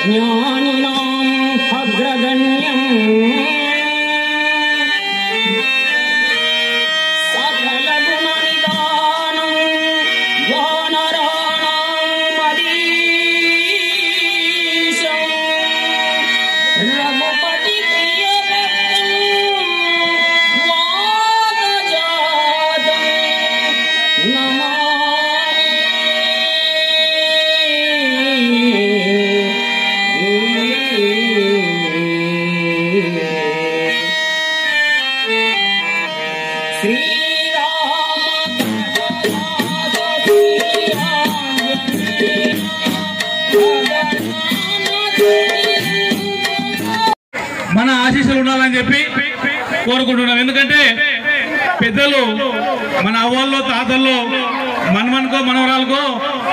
ज्ञानिनाम् अग्रगण्यम् सकलगुणनिदानम् वानराणाम् अधीशम् रघुपति प्रियभक्तम् वादजातम् नमामि మన ఆశీస్సులు ఉండాలని చెప్పి కోరుకుంటున్నాం ఎందుకంటే పెద్దలు మన అవ్వల్లో తాతల్లో మనమనుకో మనవరాలకో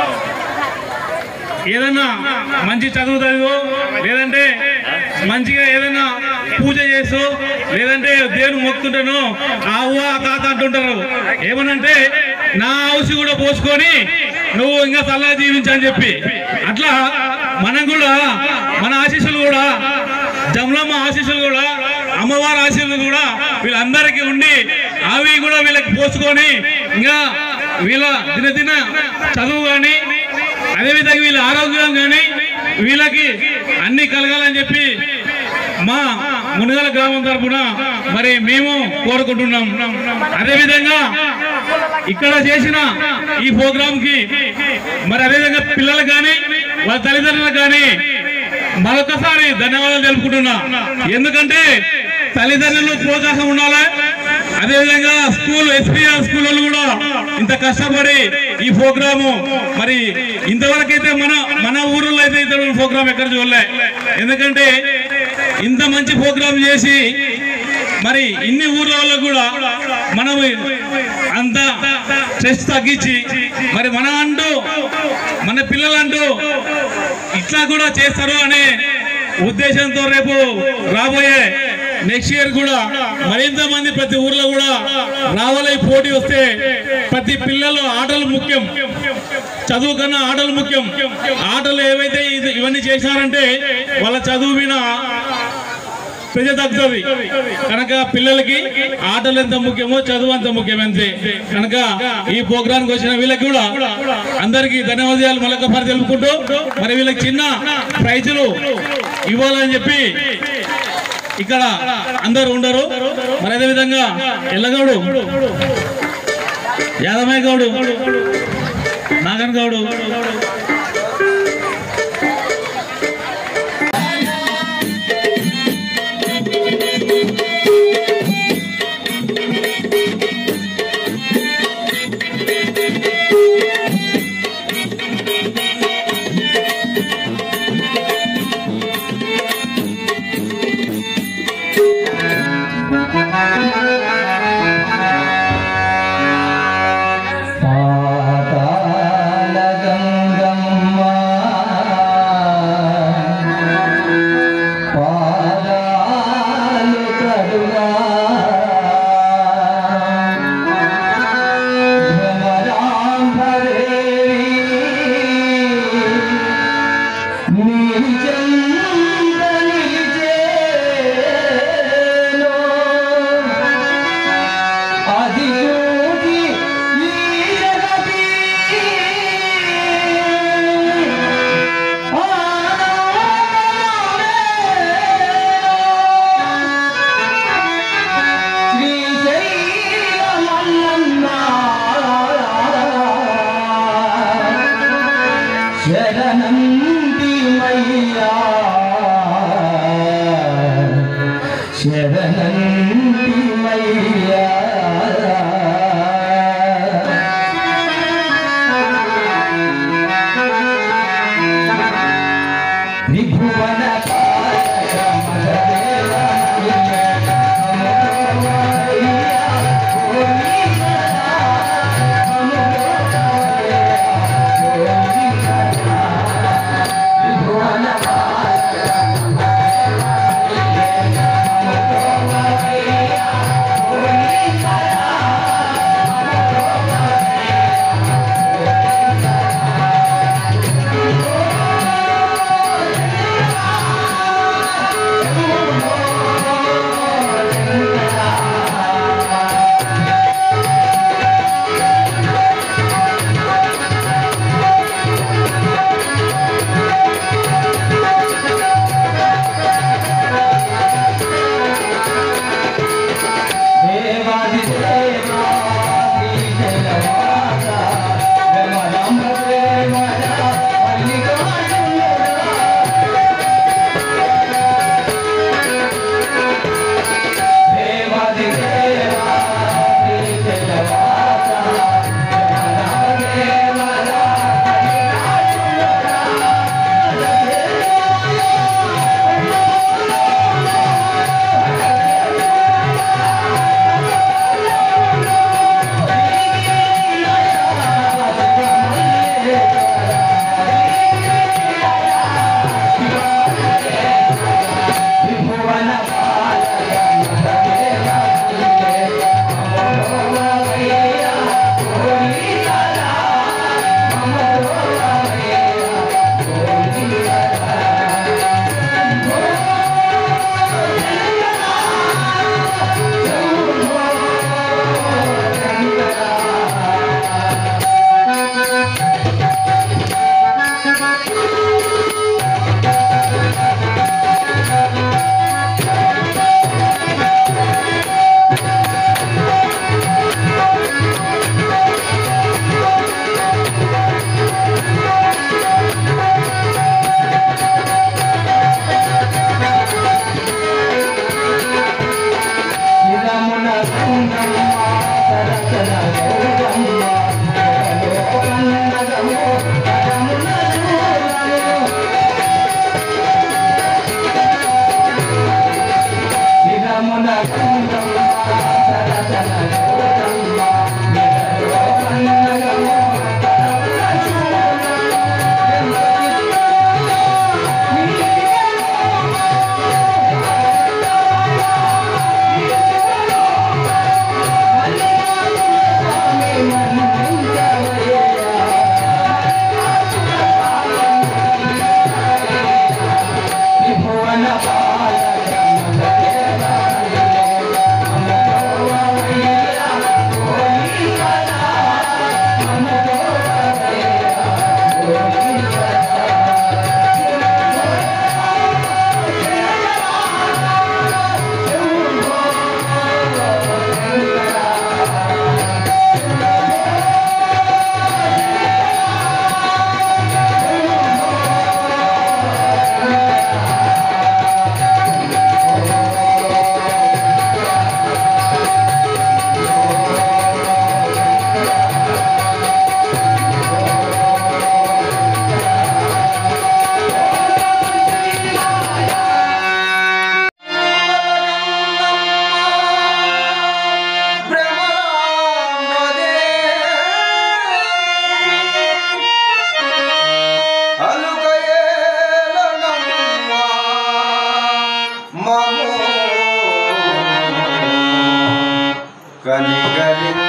ఏదైనా మంచి చదువు చదువు లేదంటే మంచిగా ఏదైనా పూజ చేస్తూ లేదంటే దేవుని మొక్కుతుంటాను ఆ అవ్వ ఆ తాత అంటుంటారు ఏమనంటే నా ఔషి కూడా పోసుకొని నువ్వు ఇంకా చల్లగా జీవించని చెప్పి అట్లా మనం కూడా మన ఆశీస్సులు కూడా జమలమ్మ ఆశీస్సులు కూడా అమ్మవారి ఆశీస్సులు కూడా వీళ్ళందరికీ ఉండి అవి కూడా వీళ్ళకి పోసుకొని ఇంకా వీళ్ళ దినదిన చదువు కానీ అదేవిధంగా వీళ్ళ ఆరోగ్యం కానీ వీళ్ళకి అన్ని కలగాలని చెప్పి మా మునుగల గ్రామం తరఫున మరి మేము కోరుకుంటున్నాం అదేవిధంగా ఇక్కడ చేసిన ఈ ప్రోగ్రామ్ కి మరి అదేవిధంగా పిల్లలకు కానీ వాళ్ళ తల్లిదండ్రులకు కానీ మరొకసారి ధన్యవాదాలు తెలుపుకుంటున్నా ఎందుకంటే తల్లిదండ్రులు ప్రోత్సాహం ఉండాలి అదేవిధంగా స్కూల్ ఎస్పీఆర్ స్కూల్ వాళ్ళు కూడా ఇంత కష్టపడి ఈ ప్రోగ్రాము మరి ఇంతవరకు అయితే మన మన ఊర్లో అయితే ఇంత ప్రోగ్రామ్ ఎక్కడ చూడలే ఎందుకంటే ఇంత మంచి ప్రోగ్రామ్ చేసి మరి ఇన్ని ఊర్ల వాళ్ళకు కూడా మనం అంత స్ట్రెస్ తగ్గించి మరి మన అంటూ మన పిల్లలంటూ ఇట్లా కూడా చేస్తారు అనే ఉద్దేశంతో రేపు రాబోయే నెక్స్ట్ ఇయర్ కూడా మరింత మంది ప్రతి ఊర్లో కూడా రావాలి ఈ పోటీ వస్తే ప్రతి పిల్లలు ఆటలు ముఖ్యం చదువు కన్నా ఆటలు ముఖ్యం ఆటలు ఏవైతే ఇది- ఇవన్నీ చేశారంటే వాళ్ళ చదువు మీద ప్రజ తగ్గుతుంది కనుక పిల్లలకి ఆటలు ఎంత ముఖ్యమో చదువు అంత ముఖ్యం అంతే కనుక ఈ ప్రోగ్రాంకి వచ్చిన వీళ్ళకి కూడా అందరికీ ధన్యవాదాలు మరొకసారి తెలుపుకుంటూ మరి వీళ్ళకి చిన్న ప్రైజులు ఇవ్వాలని చెప్పి ఇక్కడ అందరూ ఉండరు మరి అదే విధంగా ఎల్లగౌడు యాదమయ్య గౌడు నాగన్ గౌడు పాతాళగంగమ్మ పాదాలు కడుగా భ్రమరాంబరేవి నీచంత నిలిచేలో అది చూచి ఈ జగతి శరణంది మయ్యా శరణంది మయ్యా విభువన ఆ అలుకయేలనమ్మా మము కనిగలించ